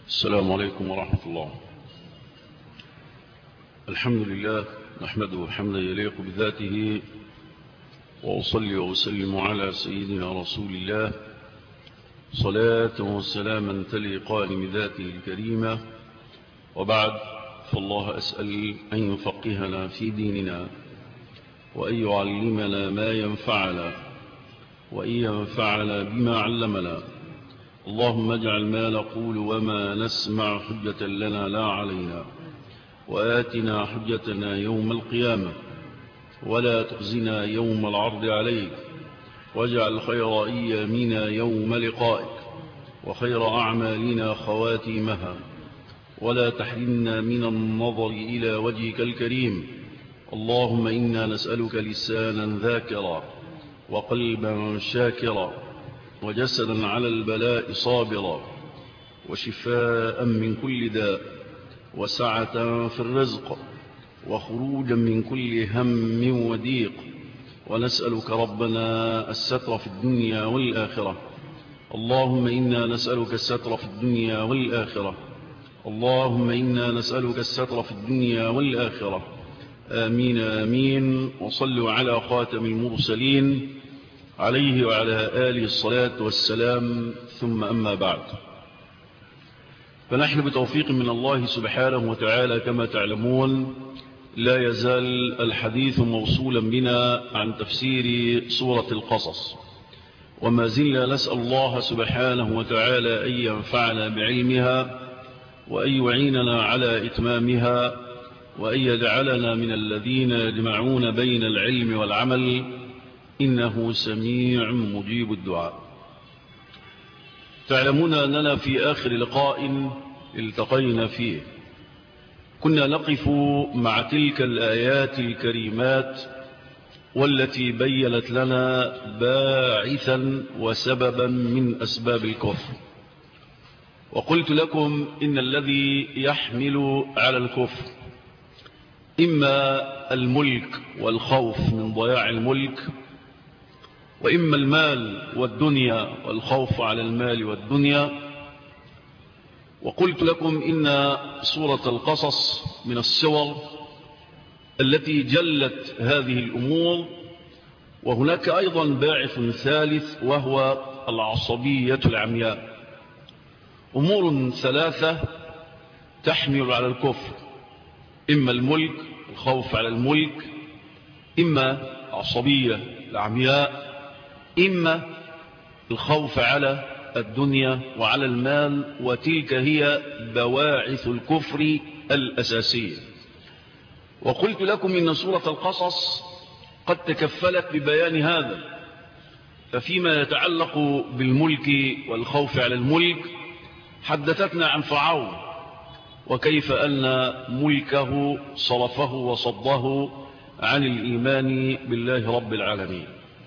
السلام عليكم ورحمة الله الحمد لله نحمده حمدا يليق بذاته وأصلي وأسلم على سيدنا رسول الله صلاة وسلاما تليقان بذاته الكريمة وبعد فالله أسأل أن يفقهنا في ديننا وأن يعلمنا ما ينفعنا وأن ينفعنا بما علمنا اللهم اجعل ما نقول وما نسمع حجة لنا لا علينا وآتنا حجتنا يوم القيامة ولا تخزنا يوم العرض عليك واجعل خير أيامنا يوم لقائك وخير أعمالنا خواتيمها ولا تحرمنا من النظر إلى وجهك الكريم اللهم إنا نسألك لسانا ذاكرا وقلبا شاكرا وجسدا على البلاء صابرا وشفاء من كل داء وسعة في الرزق وخروجا من كل هم وضيق ونسألك ربنا الستر في الدنيا والآخرة اللهم إنا نسألك الستر في الدنيا والآخرة اللهم إنا نسألك الستر في الدنيا والآخرة آمين آمين وصلوا على خاتم المرسلين عليه وعلى آله الصلاة والسلام ثم أما بعد فنحن بتوفيق من الله سبحانه وتعالى كما تعلمون لا يزال الحديث موصولا بنا عن تفسير سورة القصص وما زلنا نسأل الله سبحانه وتعالى أن ينفعنا بعلمها وأن يعيننا على إتمامها وأن يجعلنا من الذين يجمعون بين العلم والعمل إنه سميع مجيب الدعاء تعلمون أننا في آخر لقاء التقينا فيه كنا نقف مع تلك الآيات الكريمات والتي بيّنت لنا باعثا وسببا من أسباب الكفر وقلت لكم إن الذي يحمل على الكفر إما الملك والخوف من ضياع الملك وإما المال والدنيا والخوف على المال والدنيا وقلت لكم إن سورة القصص من السور التي جلت هذه الأمور وهناك أيضا باعث ثالث وهو العصبية العمياء أمور ثلاثة تحمل على الكفر إما الملك الخوف على الملك إما عصبية العمياء إما الخوف على الدنيا وعلى المال وتلك هي بواعث الكفر الأساسية وقلت لكم إن سورة القصص قد تكفلت ببيان هذا ففيما يتعلق بالملك والخوف على الملك حدثتنا عن فرعون وكيف أن ملكه صرفه وصده عن الإيمان بالله رب العالمين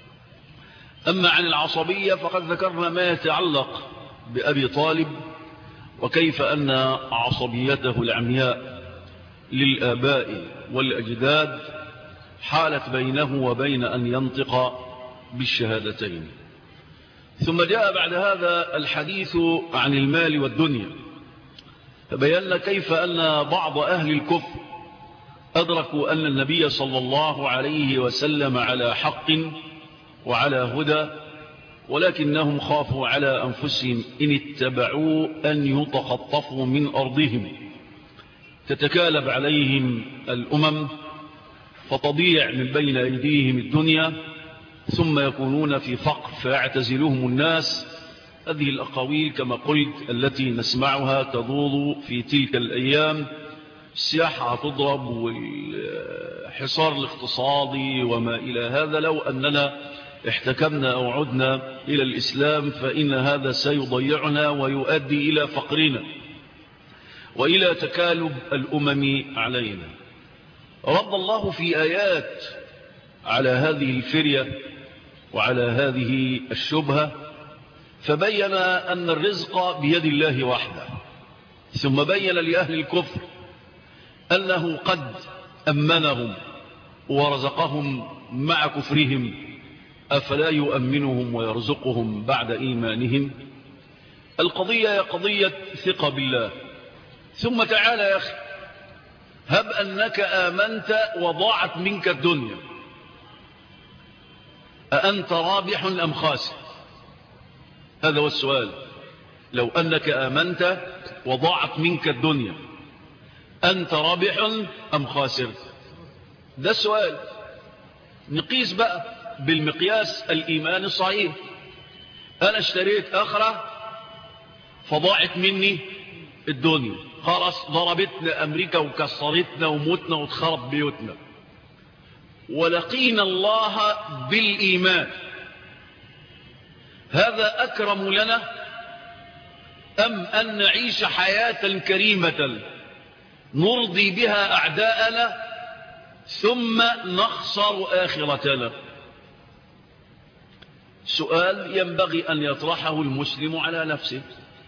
أما عن العصبية فقد ذكرنا ما يتعلق بأبي طالب وكيف أن عصبيته العمياء للآباء والأجداد حالت بينه وبين أن ينطق بالشهادتين ثم جاء بعد هذا الحديث عن المال والدنيا فبينا كيف أن بعض أهل الكفر أدركوا أن النبي صلى الله عليه وسلم على حق وعلى هدى ولكنهم خافوا على أنفسهم إن اتبعوا أن يتخطفوا من أرضهم تتكالب عليهم الأمم فتضيع من بين أيديهم الدنيا ثم يكونون في فقر فيعتزلهم الناس هذه الأقاويل كما قلت التي نسمعها تدور في تلك الأيام السياحة تضرب والحصار الاقتصادي وما إلى هذا لو أننا احتكمنا أو عدنا إلى الإسلام فإن هذا سيضيعنا ويؤدي إلى فقرنا وإلى تكالب الأمم علينا رد الله في آيات على هذه الفرية وعلى هذه الشبهة فبين أن الرزق بيد الله وحده ثم بين لأهل الكفر أنه قد أمنهم ورزقهم مع كفرهم أفلا يؤمنهم ويرزقهم بعد إيمانهم القضية هي قضية ثقة بالله ثم تعالى يا أخي هب أنك آمنت وضاعت منك الدنيا أأنت رابح أم خاسر هذا هو السؤال لو أنك آمنت وضاعت منك الدنيا أنت رابح أم خاسر ده السؤال نقيس بقى بالمقياس الإيمان الصحيح أنا اشتريت أخرى فضاعت مني الدنيا خلاص ضربتنا أمريكا وكسرتنا وموتنا وتخرب بيوتنا ولقينا الله بالإيمان هذا أكرم لنا أم أن نعيش حياة كريمة نرضي بها أعداءنا ثم نخسر آخرتنا سؤال ينبغي أن يطرحه المسلم على نفسه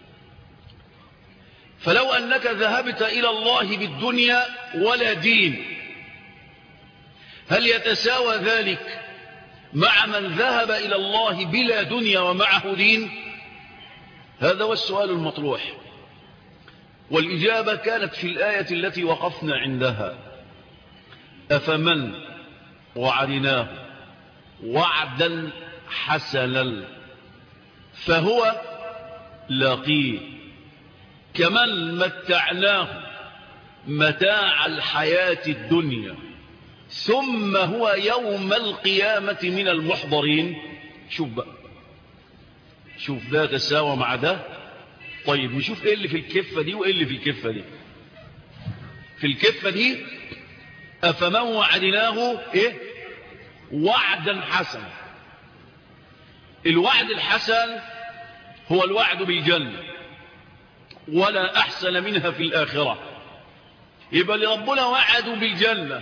فلو أنك ذهبت إلى الله بالدنيا ولا دين هل يتساوى ذلك مع من ذهب إلى الله بلا دنيا ومعه دين هذا هو السؤال المطروح والإجابة كانت في الآية التي وقفنا عندها أفمن وعدناه وعدا حسنا فهو لاقيه كمن متعناه متاع الحياة الدنيا ثم هو يوم القيامة من المحضرين شوف بقى شوف ده تساوى مع ده طيب نشوف ايه اللي في الكفة دي وايه اللي في الكفة دي في الكفة دي أفمن وعدناه إيه؟ وعدا حسنا الوعد الحسن هو الوعد بالجنة ولا أحسن منها في الآخرة يبقى لربنا وعدوا بالجنة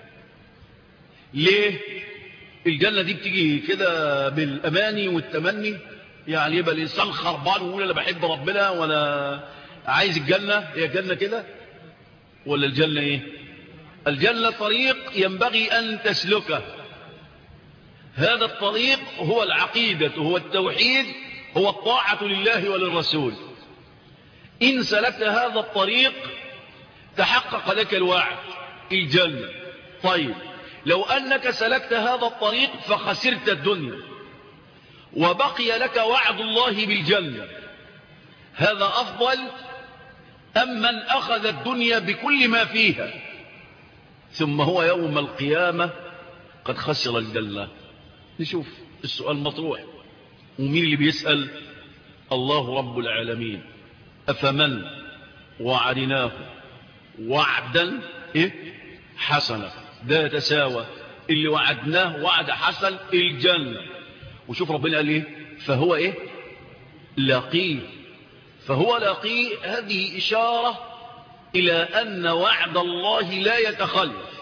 ليه الجنة دي بتيجي كده بالأماني والتمني يعني يبقى الإنسان خربان ويقول أنا بحب ربنا ولا عايز الجنة هي الجنة كده ولا الجنة إيه الجنة طريق ينبغي أن تسلكه هذا الطريق هو العقيدة هو التوحيد هو الطاعة لله وللرسول إن سلكت هذا الطريق تحقق لك الوعد الجنة طيب لو أنك سلكت هذا الطريق فخسرت الدنيا وبقي لك وعد الله بالجنة هذا أفضل أم من أخذ الدنيا بكل ما فيها ثم هو يوم القيامة قد خسر الجنة نشوف السؤال مطروح ومين اللي بيسأل الله رب العالمين أفمن وعدناه وعدا إيه؟ حسنا ده يتساوى اللي وعدناه وعد حسن الجنة وشوف ربنا قال ايه فهو ايه لاقيه فهو لاقيه هذه إشارة إلى أن وعد الله لا يتخلف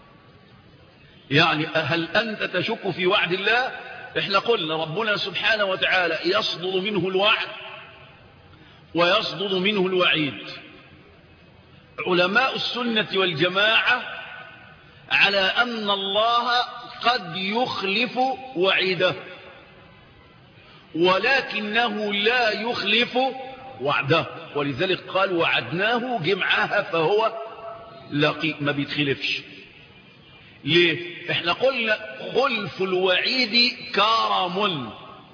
يعني هل أنت تشك في وعد الله احنا قلنا ربنا سبحانه وتعالى يصدر منه الوعد ويصدر منه الوعيد علماء السنة والجماعة على أن الله قد يخلف وعيده ولكنه لا يخلف وعده ولذلك قال وعدناه جمعها فهو لقي ما بيتخلفش ليه احنا قلنا خلف الوعيد كرم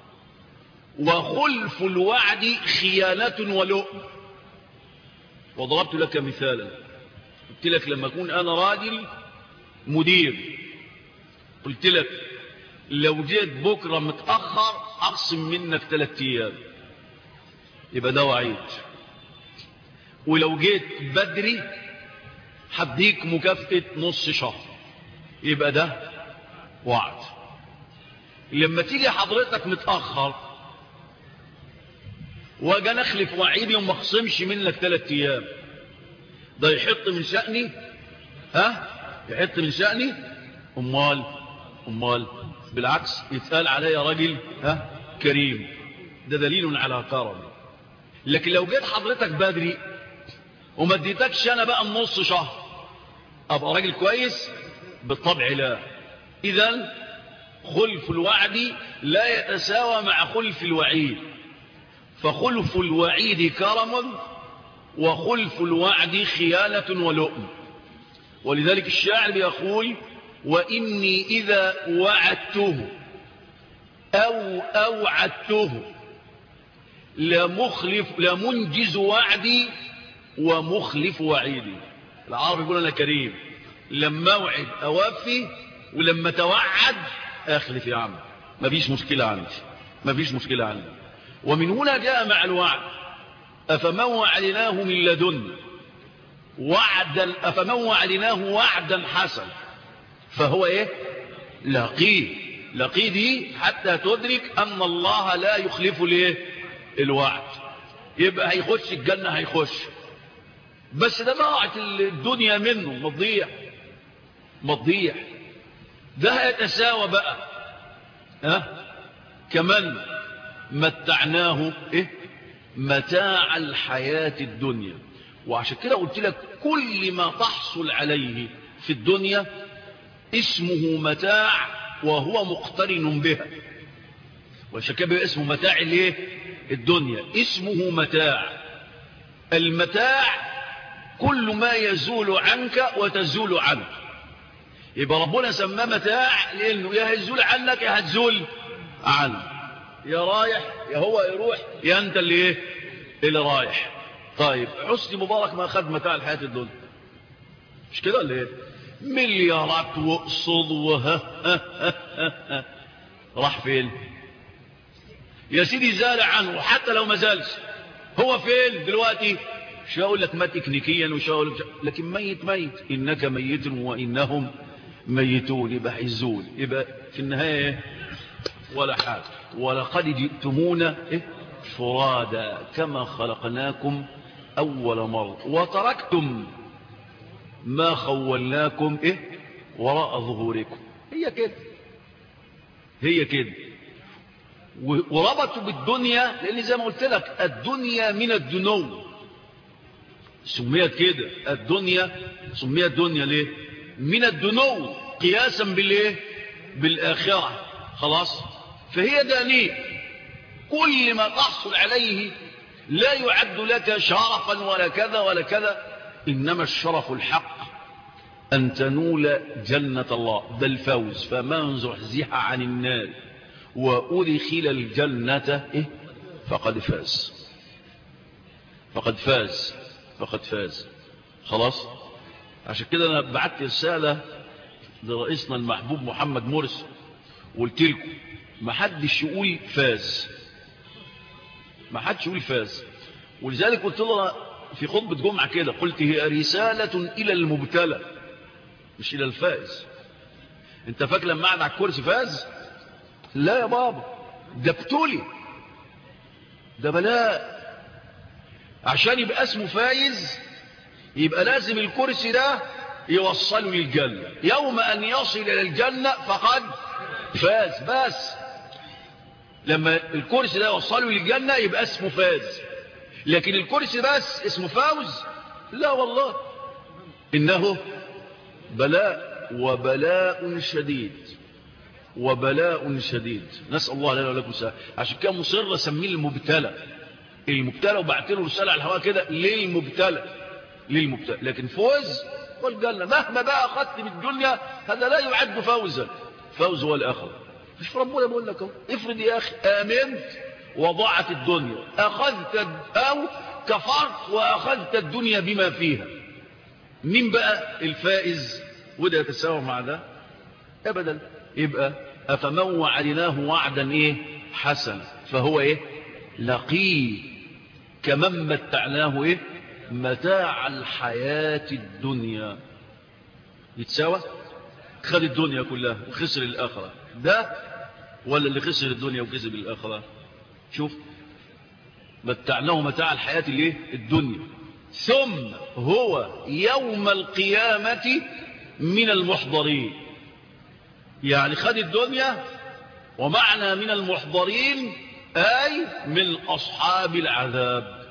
وخلف الوعد خيانة ولؤم وضربت لك مثالا قلت لك لما أكون أنا راجل مدير قلت لك لو جيت بكرة متأخر أقسم منك ثلاثة أيام يبقى ده وعيد ولو جيت بدري هديك مكافأة نص شهر يبقى ده وعد لما تيجي حضرتك متأخر واجي انا اخلف وعيدي وما اخصمش منك ثلاث ايام ده يحط من شأني ها يحط من شأني امال امال بالعكس يتقال عليا راجل ها كريم ده دليل على كرم لكن لو جيت حضرتك بدري وما اديتكش انا بقى النص شهر ابقى راجل كويس بالطبع لا اذا خلف الوعد لا يتساوى مع خلف الوعيد فخلف الوعيد كرم وخلف الوعد خيانة ولؤم ولذلك الشاعر يقول وإني إذا وعدته أو أوعدته لمخلف لمنجز وعدي ومخلف وعيدي العرب يقول أنا كريم لما أوعد أوفي ولما توعد أخلف يا عم ما فيش مشكلة عندي ما فيش مشكلة عندي ومن هنا جاء مع الوعد أفمن وعدناه من لدن وعدا أفمن وعدناه وعدا حسن فهو إيه لقيه لقيه دي حتى تدرك أن الله لا يخلف ليه الوعد يبقى هيخش الجنة هيخش بس ده ضاعت الدنيا منه مضيع مضيع ده هيتساوى بقى ها كمان متعناه ايه متاع الحياة الدنيا وعشان كده قلت لك كل ما تحصل عليه في الدنيا اسمه متاع وهو مقترن بها وعشان كده اسمه متاع الايه الدنيا اسمه متاع المتاع كل ما يزول عنك وتزول عنك يبقى ربنا سماه متاع لانه يا هيزول عنك يا هتزول عنك يا رايح يا هو يروح يا انت اللي ايه اللي رايح طيب حسني مبارك ما اخذ متاع الحياه الدنيا مش كده ولا ايه مليارات واقصد وها راح فين يا سيدي زال عنه حتى لو ما زالش هو فين دلوقتي مش هقول لك ما تكنيكيا وش هقول لك لكن ميت ميت انك ميت وانهم ميتون يبقى هيزول يبقى في النهايه ولا حاجه ولقد جئتمونا إيه؟ فرادا كما خلقناكم اول مره وتركتم ما خولناكم ايه وراء ظهوركم هي كده هي كده وربطوا بالدنيا لان زي ما قلت لك الدنيا من الدنو سميت كده الدنيا سميت دنيا ليه من الدنو قياسا بالايه بالاخره خلاص فهي دانيه كل ما تحصل عليه لا يعد لك شرفا ولا كذا ولا كذا انما الشرف الحق ان تنول جنه الله ده الفوز فمن زحزح عن النار وادخل الجنه إيه؟ فقد فاز فقد فاز فقد فاز خلاص عشان كده انا بعت رساله لرئيسنا المحبوب محمد مرسي وقلت لكم ما حدش يقول فاز ما حدش يقول فاز ولذلك قلت له في خطبه جمعه كده قلت هي رساله الى المبتلى مش الى الفائز انت فاكر لما قعد على الكرسي فاز لا يا بابا ده ابتلي ده بلاء عشان يبقى اسمه فايز يبقى لازم الكرسي ده يوصله للجنة يوم أن يصل إلى الجنة فقد فاز بس لما الكرسي ده يوصله للجنة يبقى اسمه فاز لكن الكرسي بس اسمه فوز لا والله إنه بلاء وبلاء شديد وبلاء شديد نسأل الله لنا ولكم سهل عشان كده مصر اسميه المبتلى المبتلى وبعت له رسالة على الهواء كده للمبتلى للمبتلى لكن فوز والجنة مهما بقى أخذت من الدنيا هذا لا يعد فوزا فوز هو الآخر مش ربنا بقول لك افرض يا أخي آمنت وضعت الدنيا أخذت أو كفرت وأخذت الدنيا بما فيها مين بقى الفائز وده يتساوى مع ده أبدا يبقى أفمن وعدناه وعدا إيه حسن فهو إيه لقيه كمن متعناه إيه متاع الحياة الدنيا يتساوى خد الدنيا كلها وخسر الآخرة ده ولا اللي خسر الدنيا وكسب الآخرة شوف متعناه متاع الحياة الايه الدنيا ثم هو يوم القيامة من المحضرين يعني خد الدنيا ومعنى من المحضرين أي من أصحاب العذاب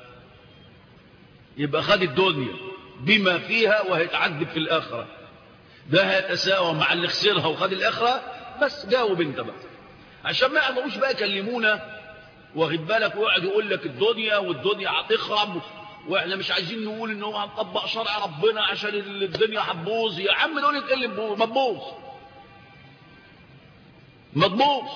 يبقى خد الدنيا بما فيها وهيتعذب في الآخرة ده هيتساوى مع اللي خسرها وخد الآخرة بس جاوب انت بقى عشان ما يقدروش بقى يكلمونا واخد بالك ويقعد يقول لك الدنيا والدنيا هتخرب واحنا مش عايزين نقول ان هو هنطبق شرع ربنا عشان الدنيا هتبوظ يا عم دول اللي تبوظ ما تبوظ ما تبوظ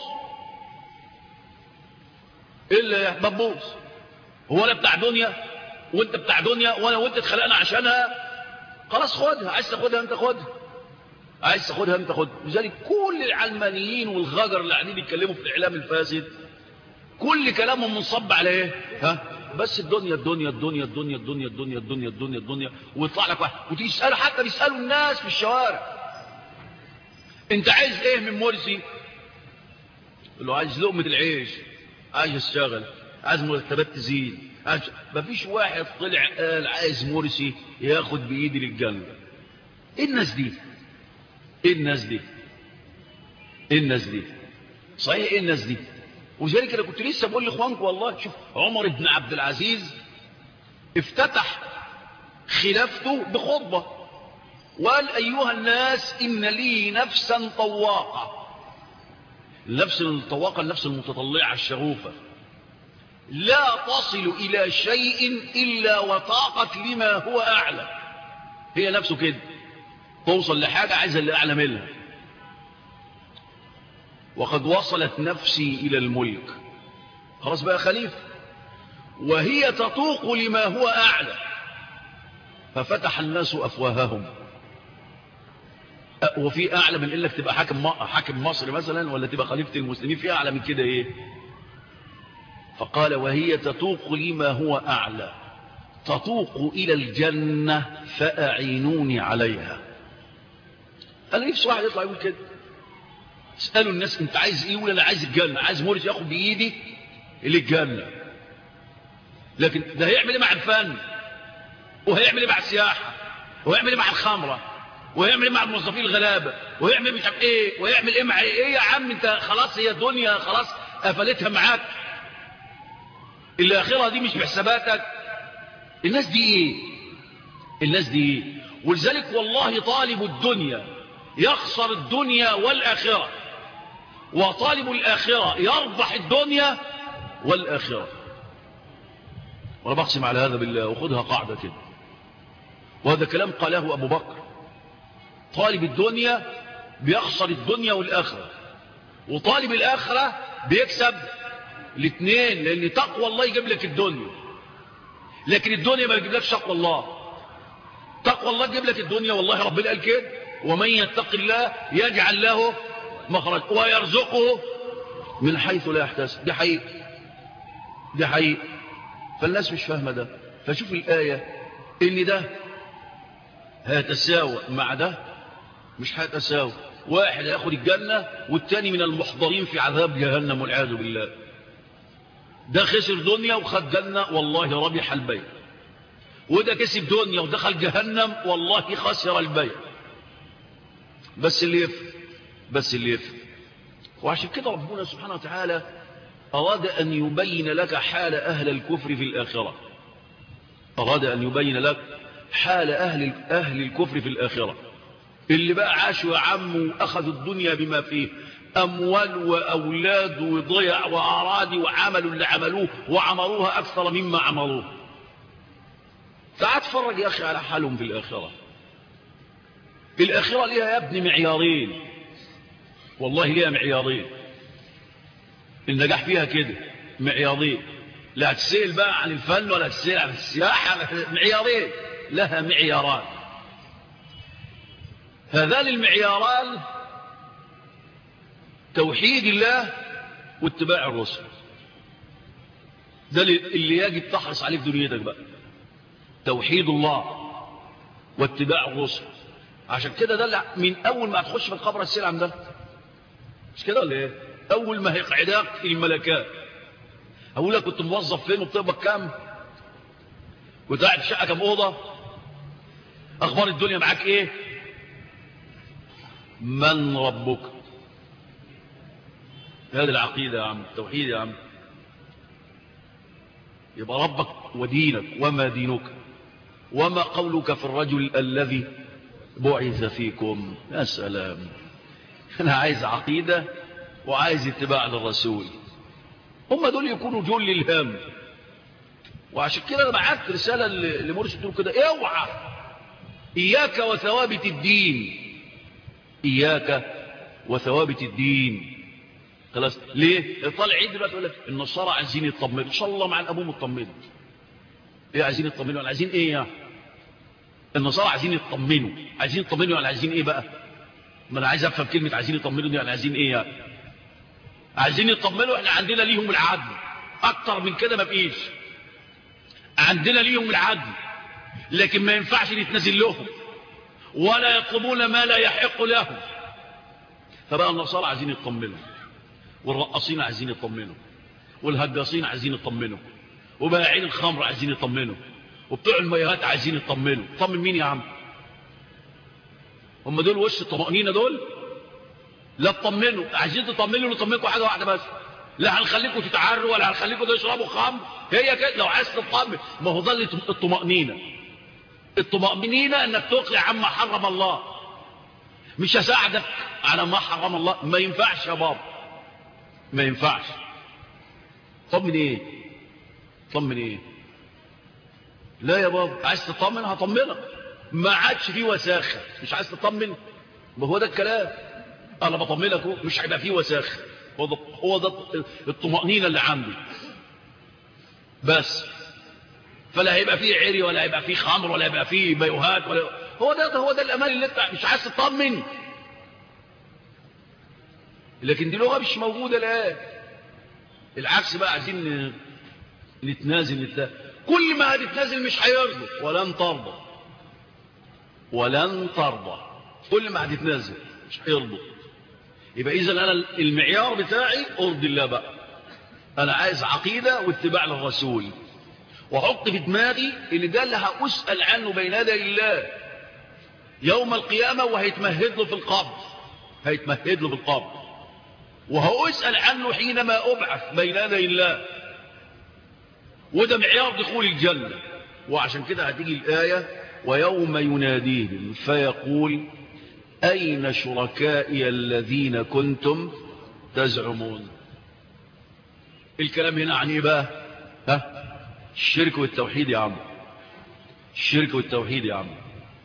الا ما تبوظ هو انا بتاع دنيا وانت بتاع دنيا وانا وانت اتخلقنا عشانها خلاص خدها عايز تاخدها انت خدها عايز تاخدها انت خدها لذلك كل العلمانيين والغجر اللي قاعدين بيتكلموا في الاعلام الفاسد كل كلامهم منصب على ايه ها بس الدنيا الدنيا الدنيا الدنيا الدنيا الدنيا الدنيا الدنيا الدنيا ويطلع لك واحد وتيجي تساله حتى بيسالوا الناس في الشوارع انت عايز ايه من مرسي يقول له عايز لقمه العيش عايز اشتغل عايز مرتبات تزيد عايز مفيش واحد طلع قال عايز مرسي ياخد بايدي للجنه ايه الناس دي ايه الناس دي ايه الناس دي صحيح ايه الناس دي وذلك انا كنت لسه بقول لاخوانكم والله شوف عمر بن عبد العزيز افتتح خلافته بخطبه وقال ايها الناس ان لي نفسا طواقه النفس الطواقه النفس المتطلعه الشغوفه لا تصل الى شيء الا وطاقت لما هو اعلى هي نفسه كده توصل لحاجه عايزه اللي اعلى منها وقد وصلت نفسي إلى الملك خلاص بقى خليفة وهي تطوق لما هو أعلى ففتح الناس أفواههم وفي أعلى من إنك تبقى حاكم حاكم مصر مثلا ولا تبقى خليفة المسلمين في أعلى من كده إيه فقال وهي تطوق لما هو أعلى تطوق إلى الجنة فأعينوني عليها قال نفس واحد يطلع يقول كده اسألوا الناس انت عايز ايه ولا انا عايز الجنة عايز مورس ياخد بايدي للجنة لكن ده هيعمل ايه مع الفن وهيعمل ايه مع السياحة وهيعمل ايه مع الخمرة وهيعمل ايه مع الموظفين الغلابة وهيعمل ايه مش عارف ايه وهيعمل ايه مع ايه يا عم انت خلاص هي الدنيا خلاص قفلتها معاك الاخرة دي مش بحساباتك الناس دي ايه الناس دي ايه ولذلك والله طالب الدنيا يخسر الدنيا والآخرة وطالب الآخرة يربح الدنيا والآخرة وأنا بقسم على هذا بالله وخذها قاعدة كده وهذا كلام قاله أبو بكر طالب الدنيا بيخسر الدنيا والآخرة وطالب الآخرة بيكسب الاثنين لأن تقوى الله يجيب لك الدنيا لكن الدنيا ما يجيب لكش تقوى الله تقوى الله تجيب لك الدنيا والله ربنا قال كده ومن يتق الله يجعل له مخرج ويرزقه من حيث لا يحتسب دي حقيقة دي حقيقة فالناس مش فاهمة ده فشوف الآية ان ده هيتساوى مع ده مش هيتساوى واحد هياخد الجنة والتاني من المحضرين في عذاب جهنم والعياذ بالله ده خسر دنيا وخد جنة والله ربح البيع وده كسب دنيا ودخل جهنم والله خسر البيع بس اللي يفهم بس اللي يفهم وعشان كده ربنا سبحانه وتعالى أراد أن يبين لك حال أهل الكفر في الآخرة أراد أن يبين لك حال أهل, أهل الكفر في الآخرة اللي بقى عاشوا يا عم وأخذوا الدنيا بما فيه أموال وأولاد وضيع وأراضي وعملوا اللي عملوه وعمروها أكثر مما عمروه تعال اتفرج يا أخي على حالهم في الآخرة الآخرة ليها يا ابني معيارين والله ليها معيارين النجاح فيها كده معيارين لا تسأل بقى عن الفن ولا تسأل عن السياحة معيارين لها معياران هذان المعياران توحيد الله واتباع الرسل ده اللي يجب تحرص عليه في دنيتك بقى توحيد الله واتباع الرسل عشان كده ده من اول ما هتخش في القبر السيل عن ده مش كده ولا ايه اول ما هيقعدك الملكات اقول لك كنت موظف فين وبتقبض كام كنت قاعد في شقه كام اوضه اخبار الدنيا معاك ايه من ربك هذه العقيده يا عم التوحيد يا عم يبقى ربك ودينك وما دينك وما قولك في الرجل الذي بعث فيكم يا سلام انا عايز عقيدة وعايز اتباع للرسول هم دول يكونوا جول للهم وعشان كده انا بعت رساله لمرشد تقول كده اوعى اياك وثوابت الدين اياك وثوابت الدين خلاص ليه طالع عيد دلوقتي يقول لك النصارى عايزين يطمنوا ان شاء الله مع الابوم يطمنوا ايه عايزين يطمنوا ولا عايزين ايه يعني النصارى عايزين يطمنوا عايزين يطمنوا ولا عايزين ايه بقى ما انا عايز افهم كلمه عايزين يطمنوا دي ولا عايزين ايه يعني عايزين يطمنوا احنا عندنا ليهم العدل اكتر من كده ما فيش عندنا ليهم العدل لكن ما ينفعش نتنازل لهم ولا يطلبون ما لا يحق لهم فبقى النصارى عايزين يطمنوا والرقاصين عايزين يطمنوا والهجاصين عايزين يطمنوا وبائعين الخمر عايزين يطمنوا وبتوع المياهات عايزين يطمنوا طمن مين يا عم هم دول وش الطمأنينة دول لا تطمنوا عايزين تطمنوا نطمنكم حاجة واحدة بس لا هنخليكم تتعروا ولا هنخليكم تشربوا خمر هي كده لو عايز تطمن ما هو ظل الطمأنينة الطمأنينة انك تقلع عما حرم الله مش هساعدك على ما حرم الله ما ينفعش يا بابا ما ينفعش طمن ايه طمن ايه لا يا بابا عايز تطمن هطمنك ما عادش فيه وساخة مش عايز تطمن ما هو ده الكلام انا بطمنك مش هيبقى فيه وساخة هو ده, هو ده الطمأنينة اللي عندي بس فلا هيبقى فيه عري ولا هيبقى فيه خمر ولا هيبقى فيه بيوهات ولا هو ده هو ده الامان اللي انت مش عايز تطمن لكن دي لغه مش موجوده الان العكس بقى عايزين نتنازل نتنازل كل ما هتتنازل مش هيرضى ولن ترضى ولن ترضى كل ما هتتنازل مش هيرضى يبقى اذا انا المعيار بتاعي ارضي الله بقى انا عايز عقيده واتباع للرسول وحط في دماغي ان ده اللي هاسال عنه بين يدي الله يوم القيامه وهيتمهد له في القبر هيتمهد له في القبر وهأسأل عنه حينما أبعث بين يدي الله وده معيار دخول الجنة وعشان كده هتيجي الآية ويوم يناديهم فيقول أين شركائي الذين كنتم تزعمون الكلام هنا عن ايه بقى ها الشرك والتوحيد يا عم الشرك والتوحيد يا عم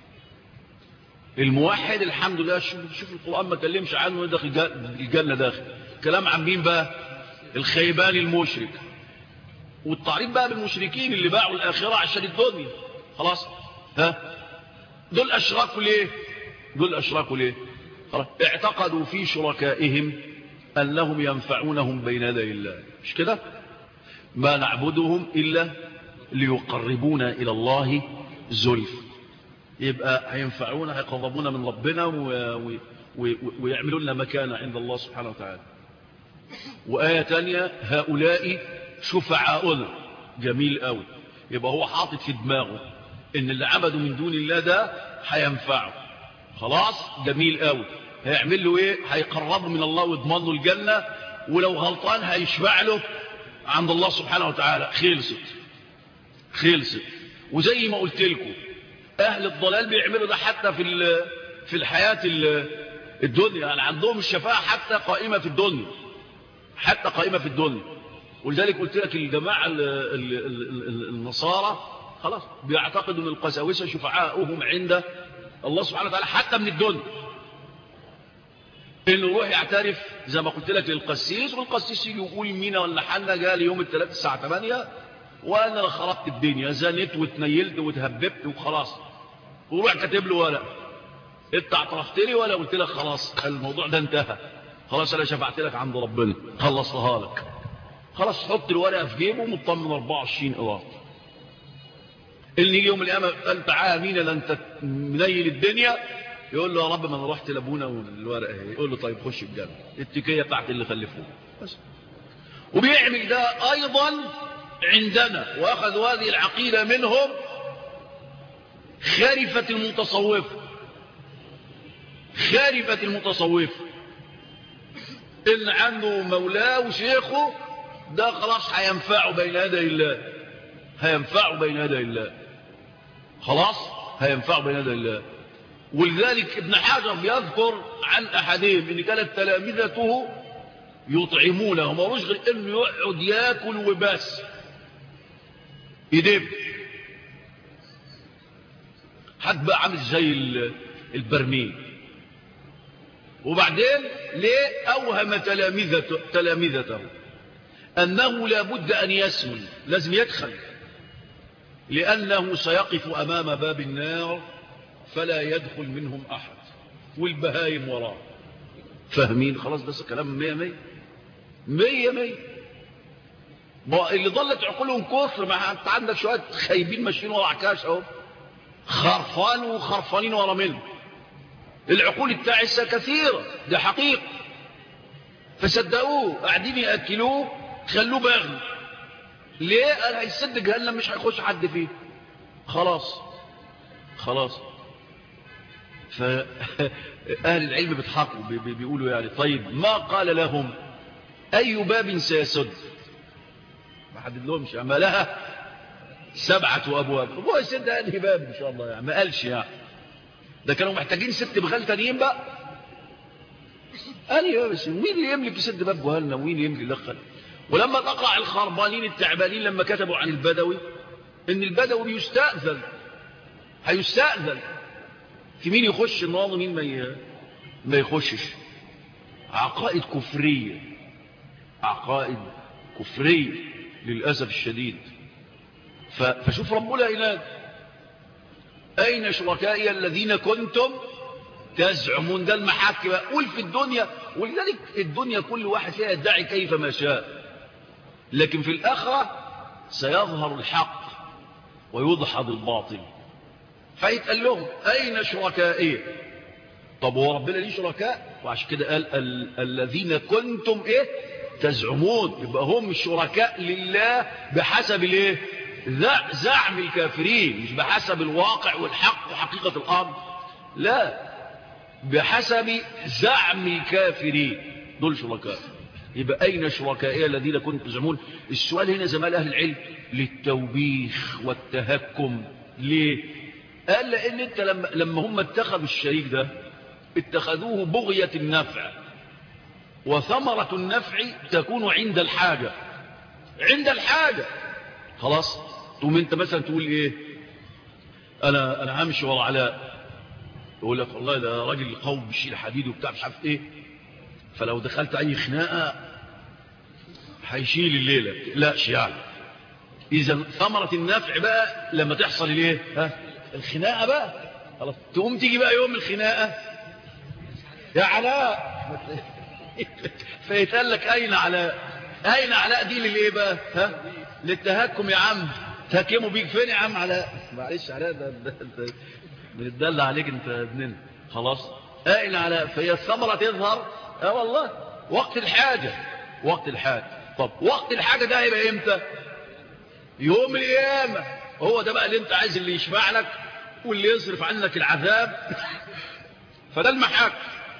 الموحد الحمد لله شوف, شوف القرآن ما كلمش عنه داخل الجنة داخل كلام عن مين بقى الخيبان المشرك والتعريف بقى بالمشركين اللي باعوا الآخرة عشان الدنيا خلاص ها دول أشركوا ليه دول أشركوا ليه خلاص اعتقدوا في شركائهم أنهم ينفعونهم بين يدي الله مش كده ما نعبدهم إلا ليقربونا إلى الله زلف يبقى هينفعونا هيقربونا من ربنا ويعملوا لنا مكانة عند الله سبحانه وتعالى وآية تانية هؤلاء شفعاؤنا جميل قوي يبقى هو حاطط في دماغه ان اللي عبدوا من دون الله ده هينفعه خلاص جميل قوي هيعمل له ايه هيقربه من الله ويضمن له الجنة ولو غلطان هيشفع له عند الله سبحانه وتعالى خلصت خلصت وزي ما قلت لكم اهل الضلال بيعملوا ده حتى في في الحياة الدنيا يعني عندهم الشفاعة حتى قائمة في الدنيا حتى قائمة في الدنيا ولذلك قلت لك الجماعة ال ال ال النصارى خلاص بيعتقدوا ان القساوسة شفعاؤهم عند الله سبحانه وتعالى حتى من الدنيا انه يروح يعترف زي ما قلت لك للقسيس والقسيس يجي يقول مين ولا حنا جاء لي يوم الثلاث الساعة 8 وانا خربت الدنيا زنت واتنيلت واتهببت وخلاص وروح كاتب له ورق انت اعترفت لي ولا قلت لك خلاص الموضوع ده انتهى خلاص انا شفعت لك عند ربنا خلصتها لك خلاص حط الورقه في جيبه مطمن 24 قراط اللي يجي يوم القيامه قال تعالى مين ده انت منيل الدنيا يقول له يا رب ما انا رحت لابونا والورقه اهي يقول له طيب خش الجنه التكيه بتاعت اللي خلفوه بس وبيعمل ده ايضا عندنا واخذوا هذه العقيده منهم خارفه المتصوفه خارفه المتصوفه ان عنده مولاه وشيخه ده خلاص هينفعه بين يدي الله هينفعه بين يدي الله خلاص هينفعه بين يدي الله ولذلك ابن حجر بيذكر عن أحدهم إن كانت تلامذته يطعمونه ملوش غير انه يقعد ياكل وبس يدب حد بقى عامل زي البرميل وبعدين ليه اوهم تلامذته, تلامذته انه لابد ان يسمن لازم يدخل لانه سيقف امام باب النار فلا يدخل منهم احد والبهايم وراه فاهمين خلاص بس كلام مية مية مية مية ما اللي ضلت عقولهم كفر ما انت عندك شوية خايبين ماشيين ورا عكاش اهو خرفان وخرفانين ورا منه العقول التاعسة كثيرة ده حقيقة فصدقوه قاعدين يأكلوه خلوه باغي ليه قال هيسد جهنم مش هيخش حد فيه خلاص خلاص فأهل العلم بيضحكوا بيقولوا يعني طيب ما قال لهم أي باب سيسد ما حدد لهمش ما لها سبعة أبواب هو يسد هذه باب إن شاء الله يعني ما قالش يعني ده كانوا محتاجين ست بغال تانيين بقى أنا بس مين اللي يملك يسد باب جهنم ومين اللي يملك يدخل ولما تقع الخربانين التعبانين لما كتبوا عن البدوي ان البدوي بيستأذن هيستأذن في مين يخش النار ومين ما ما يخشش عقائد كفرية عقائد كفرية للأسف الشديد فشوف ربنا هناك أين شركائي الذين كنتم تزعمون ده المحاك بقى قول في الدنيا ولذلك الدنيا كل واحد فيها يدعي كيف ما شاء لكن في الآخرة سيظهر الحق ويضحض الباطل فيتقال لهم أين شركائي طب هو ربنا ليه شركاء وعشان كده قال ال الذين كنتم إيه تزعمون يبقى هم الشركاء لله بحسب الايه زعم الكافرين مش بحسب الواقع والحق وحقيقة الأمر لا بحسب زعم الكافرين دول شركاء يبقى أين شركائي الذين كنتم تزعمون السؤال هنا زمان أهل العلم للتوبيخ والتهكم ليه قال لأن أنت لما, لما هم اتخذوا الشريك ده اتخذوه بغية النفع وثمرة النفع تكون عند الحاجة عند الحاجة خلاص تقوم انت مثلا تقول ايه انا انا همشي ورا علاء يقول لك والله ده راجل قوي بيشيل حديد وبتاع مش عارف ايه فلو دخلت اي خناقه هيشيل الليله لا يعني اذا ثمره النفع بقى لما تحصل الايه ها الخناقه بقى خلاص تقوم تيجي بقى يوم الخناقه يا علاء فيتقال لك اين علاء اين علاء دي للايه بقى ها للتهكم يا عم تهكموا بيك فين يا عم علاء معلش علاء ده ده بنتدلع عليك انت يا ابننا خلاص اين علاء فهي الثمره تظهر اه والله وقت الحاجه وقت الحاجه طب وقت الحاجه ده هيبقى امتى يوم القيامه هو ده بقى اللي انت عايز اللي يشفع لك واللي يصرف عنك العذاب فده المحاك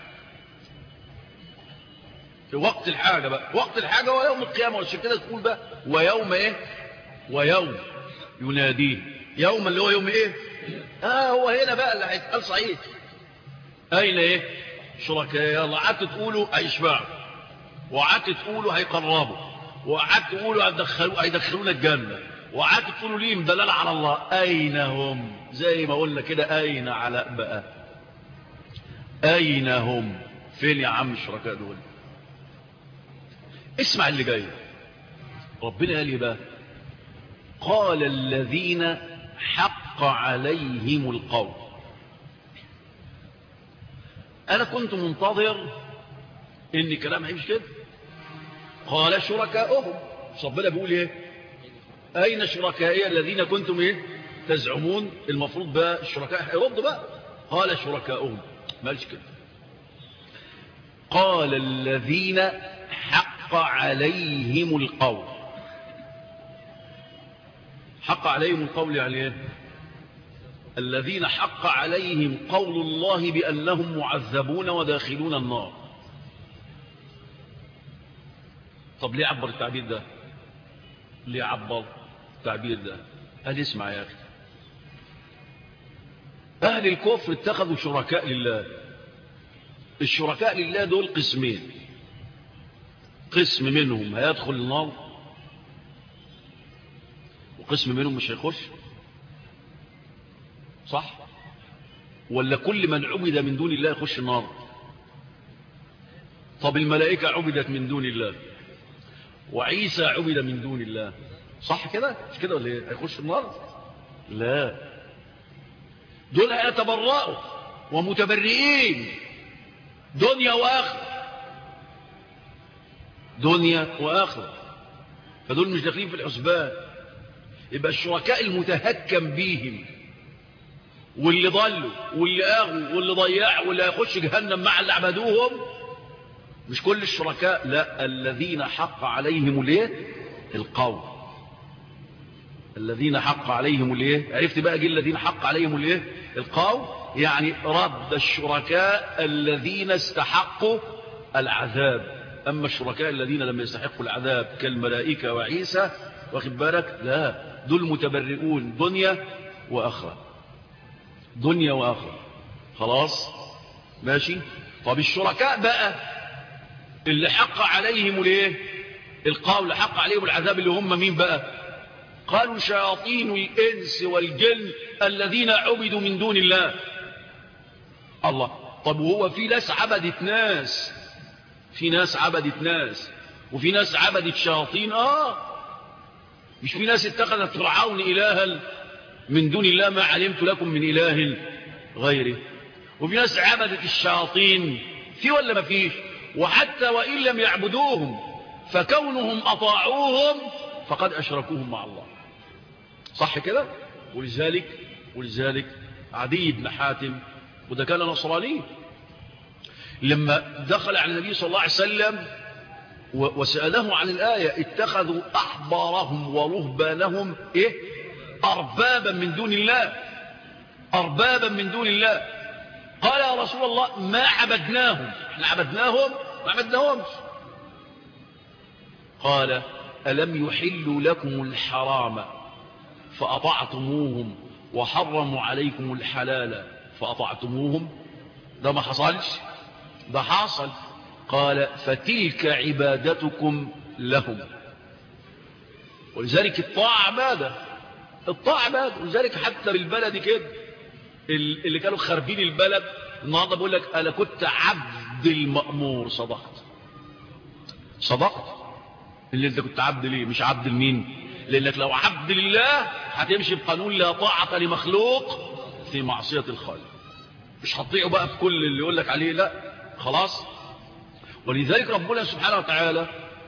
في وقت الحاجة بقى وقت الحاجة هو يوم القيامة والشيء كده تقول بقى ويوم ايه ويوم يناديه يوم اللي هو يوم ايه اه هو هنا بقى اللي هيتقال صحيح اين ايه شركاء يلا قعدت تقولوا هيشفعوا وقعدت تقولوا هيقربوا وقعدت تقولوا هيدخلوا هيدخلونا الجنة وقعدت تقولوا ليه مدلل على الله اين هم زي ما قلنا كده اين علاء بقى اين هم فين يا عم الشركاء دول اسمع اللي جاي ربنا قال بقى قال الذين حق عليهم القول انا كنت منتظر ان كلام هيمشي كده قال شركاؤهم ربنا بيقول ايه اين شركائي الذين كنتم ايه تزعمون المفروض بقى الشركاء هيردوا بقى قال شركاؤهم مالش كده قال الذين حق عليهم القول حق عليهم القول يعني ايه الذين حق عليهم قول الله بأنهم معذبون وداخلون النار طب ليه عبر التعبير ده ليه عبر التعبير ده هل اسمع يا أخي أهل الكفر اتخذوا شركاء لله الشركاء لله دول قسمين قسم منهم هيدخل النار وقسم منهم مش هيخش صح ولا كل من عبد من دون الله يخش النار طب الملائكة عبدت من دون الله وعيسى عبد من دون الله صح كده مش كده ولا ايه هيخش النار لا دول هيتبرأوا ومتبرئين دنيا وآخر دنيا وآخر فدول مش داخلين في الحسبان يبقى الشركاء المتهكم بيهم واللي ضلوا واللي آغوا واللي ضيعوا واللي هيخش جهنم مع اللي عبدوهم مش كل الشركاء لا الذين حق عليهم الايه القول الذين حق عليهم الايه عرفت بقى جه الذين حق عليهم الايه القول يعني رد الشركاء الذين استحقوا العذاب اما الشركاء الذين لم يستحقوا العذاب كالملائكه وعيسى واخد بالك لا دول متبرئون دنيا واخره دنيا واخره خلاص ماشي طب الشركاء بقى اللي حق عليهم الايه القول حق عليهم العذاب اللي هم مين بقى قالوا شياطين الانس والجن الذين عبدوا من دون الله الله طب وهو في ناس عبدت ناس في ناس عبدت ناس وفي ناس عبدت شياطين اه مش في ناس اتخذت فرعون الها من دون الله ما علمت لكم من اله غيره وفي ناس عبدت الشياطين في ولا ما فيش وحتى وإن لم يعبدوهم فكونهم أطاعوهم فقد أشركوهم مع الله صح كده ولذلك ولذلك عدي بن حاتم وده كان نصراني لما دخل على النبي صلى الله عليه وسلم وسأله عن الآية اتخذوا أحبارهم ورهبانهم إيه أربابا من دون الله أربابا من دون الله قال يا رسول الله ما عبدناهم احنا عبدناهم ما عبدناهمش قال ألم يحلوا لكم الحرام فأطعتموهم وحرموا عليكم الحلال فأطعتموهم ده ما حصلش ده حصل قال فتلك عبادتكم لهم ولذلك الطاعة عبادة الطاعة عبادة ولذلك حتى بالبلد كده اللي كانوا خاربين البلد النهارده بقول لك انا كنت عبد المأمور صدقت صدقت اللي انت كنت عبد ليه مش عبد لمين لانك لو عبد لله هتمشي بقانون لا طاعة لمخلوق في معصية الخالق مش هتطيعه بقى في كل اللي يقول لك عليه لا خلاص ولذلك ربنا سبحانه وتعالى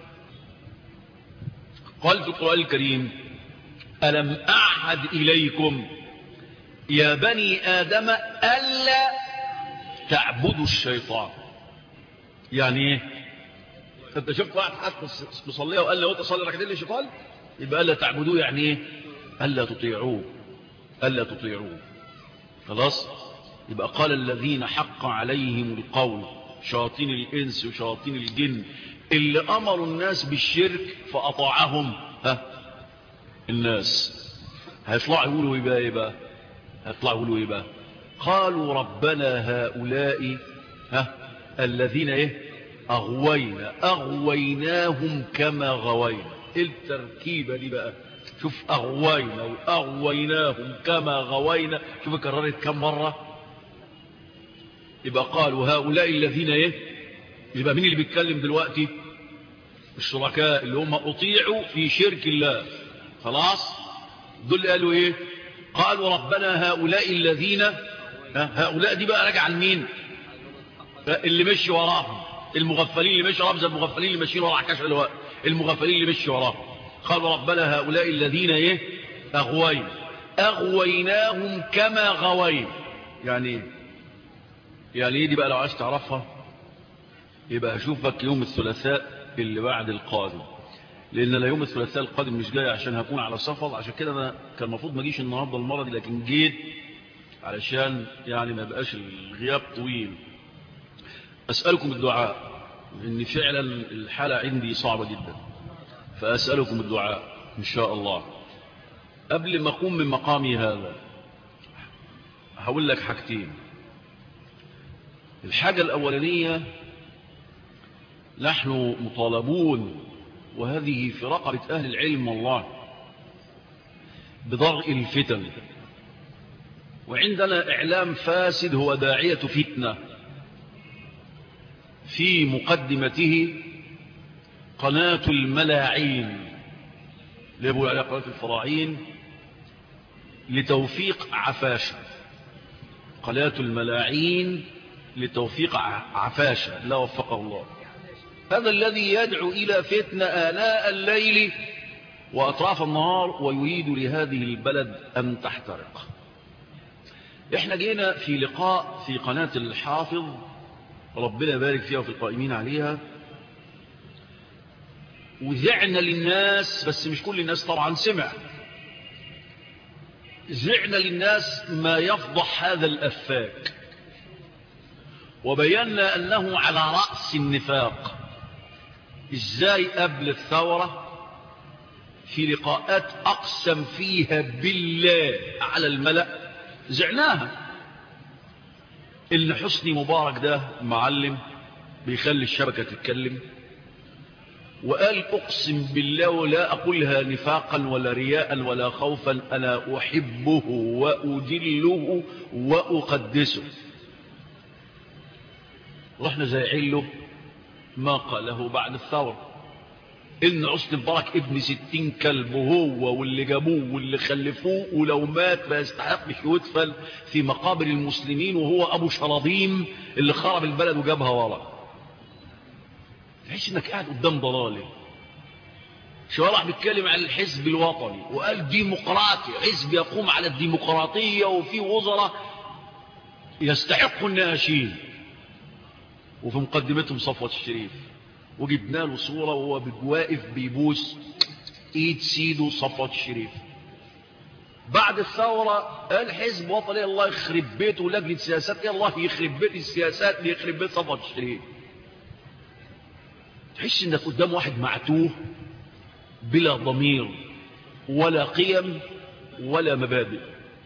قال في القرآن الكريم ألم أعهد إليكم يا بني آدم ألا تعبدوا الشيطان يعني ايه انت شفت واحد حد مصليه وقال له تصلي ركعتين للشيطان يبقى ألا تعبدوه يعني ايه ألا تطيعوه ألا تطيعوه خلاص يبقى قال الذين حق عليهم القول شياطين الإنس وشياطين الجن اللي أمروا الناس بالشرك فأطاعهم ها الناس هيطلعوا يقولوا ايه بقى ايه بقى هيطلعوا يقولوا ايه بقى قالوا ربنا هؤلاء ها الذين ايه اغوينا اغويناهم كما غوينا ايه التركيبه دي بقى شوف اغوينا واغويناهم كما غوينا شوف كررت كم مره يبقى قالوا هؤلاء الذين ايه يبقى مين اللي بيتكلم دلوقتي الشركاء اللي هم اطيعوا في شرك الله خلاص دول قالوا ايه قالوا ربنا هؤلاء الذين هؤلاء دي بقى راجع لمين اللي مشي وراهم المغفلين اللي مشي وراهم زي المغفلين اللي ماشيين ورا عكاش الوقت المغفلين اللي مشي وراهم قالوا ربنا هؤلاء الذين ايه اغوين اغويناهم كما غوين يعني ايه يعني ايه دي بقى لو عايز تعرفها يبقى اشوفك يوم الثلاثاء اللي بعد القادم لان انا يوم الثلاثاء القادم مش جاي عشان هكون على سفر عشان كده انا كان المفروض ما اجيش النهارده المره دي لكن جيت علشان يعني ما بقاش الغياب طويل اسالكم الدعاء لان فعلا الحاله عندي صعبه جدا فاسالكم الدعاء ان شاء الله قبل ما اقوم من مقامي هذا هقول لك حاجتين الحاجه الاولانيه نحن مطالبون وهذه في رقبة أهل العلم والله بضرء الفتن وعندنا إعلام فاسد هو داعية فتنة في مقدمته قناة الملاعين اللي يقول عليها قناة الفراعين لتوفيق عفاشة قناة الملاعين لتوفيق عفاشة لا وفقه الله هذا الذي يدعو إلى فتنة آلاء الليل وأطراف النهار ويريد لهذه البلد أن تحترق احنا جينا في لقاء في قناة الحافظ ربنا يبارك فيها وفي القائمين عليها وزعنا للناس بس مش كل الناس طبعا سمع زعنا للناس ما يفضح هذا الأفاك وبينا أنه على رأس النفاق إزاي قبل الثورة في لقاءات أقسم فيها بالله على الملأ زعناها إن حسني مبارك ده معلم بيخلي الشبكة تتكلم وقال أقسم بالله ولا أقولها نفاقا ولا رياء ولا خوفا أنا أحبه وأجله وأقدسه رحنا زايعين له ما قاله بعد الثورة إن حسني مبارك ابن ستين كلب وهو واللي جابوه واللي خلفوه ولو مات ما يستحقش يدفن في مقابر المسلمين وهو أبو شراضيم اللي خرب البلد وجابها ورا تحس انك قاعد قدام ضلالي شوارع بيتكلم عن الحزب الوطني وقال ديمقراطي حزب يقوم على الديمقراطية وفي وزراء يستحقوا الناشين وفي مقدمتهم صفوة الشريف وجبنا له صورة وهو واقف بيبوس ايد سيده صفوة الشريف بعد الثورة قال حزب وطني الله يخرب بيته لجنة سياسات الله يخرب بيت السياسات يخرب بيت صفوة الشريف تحس انك قدام واحد معتوه بلا ضمير ولا قيم ولا مبادئ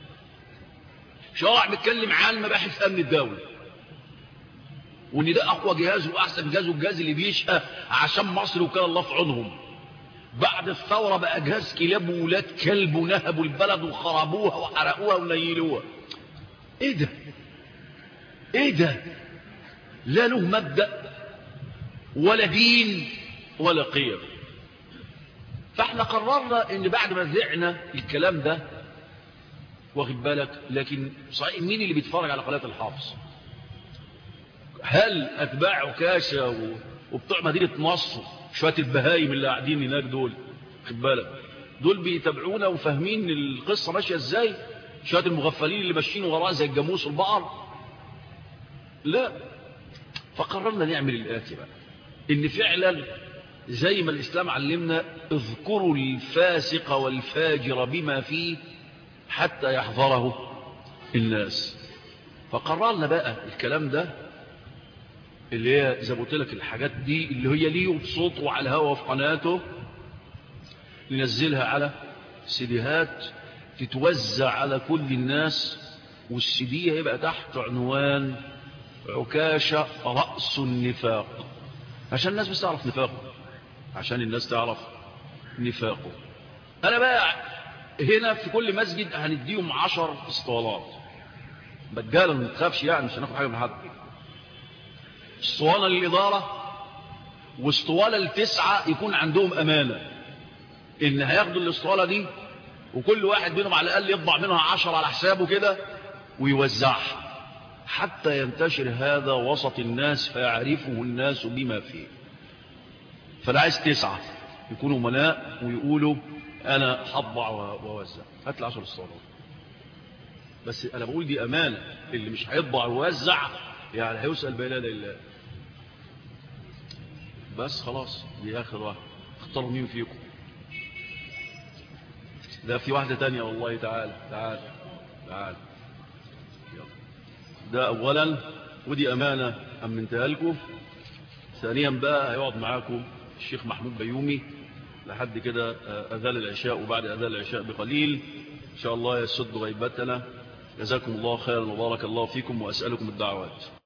شرع بيتكلم عن مباحث امن الدولة وان ده اقوى جهاز واحسن جهاز والجهاز اللي بيشقى عشان مصر وكان الله في عونهم بعد الثورة بقى جهاز كلاب وولاد كلب ونهبوا البلد وخربوها وحرقوها ونيلوها ايه ده ايه ده لا له مبدأ ولا دين ولا قيم فاحنا قررنا ان بعد ما زعنا الكلام ده واخد بالك لكن صحيح مين اللي بيتفرج على قناه الحافظ هل اتباع عكاشه وبتوع مدينه نصر شويه البهايم اللي قاعدين هناك دول واخد بالك دول بيتابعونا وفاهمين القصه ماشيه ازاي شويه المغفلين اللي ماشيين وراه زي الجاموس والبقر لا فقررنا نعمل الاتي بقى ان فعلا زي ما الاسلام علمنا اذكروا الفاسق والفاجر بما فيه حتى يحضره الناس فقررنا بقى الكلام ده اللي هي زي ما قلت لك الحاجات دي اللي هي ليه بصوته على الهوا في قناته ننزلها على سيديهات تتوزع على كل الناس والسيدي هيبقى تحت عنوان عكاشة رأس النفاق عشان الناس بس تعرف نفاقه عشان الناس تعرف نفاقه انا بقى هنا في كل مسجد هنديهم عشر اسطوانات بجالا ما تخافش يعني مش هناخد حاجه من حد اسطوانه للاداره واسطوانه لتسعه يكون عندهم امانه ان هياخدوا الاسطوانه دي وكل واحد منهم على الاقل يطبع منها عشر على حسابه كده ويوزعها حتى ينتشر هذا وسط الناس فيعرفه الناس بما فيه فلا عايز تسعة يكونوا مناء ويقولوا أنا حضع ووزع هات العشر الصلاة بس أنا بقول دي أمانة اللي مش هيطبع ويوزع يعني هيسأل بين يدي الله بس خلاص دي آخر واحد اختاروا مين فيكم ده في واحدة تانية والله تعالى تعالى تعالى ده أولا ودي أمانة أمنتها لكم ثانيا بقى هيقعد معاكم الشيخ محمود بيومي لحد كده أذان العشاء وبعد أذان العشاء بقليل إن شاء الله يسد غيبتنا جزاكم الله خيرا وبارك الله فيكم وأسألكم الدعوات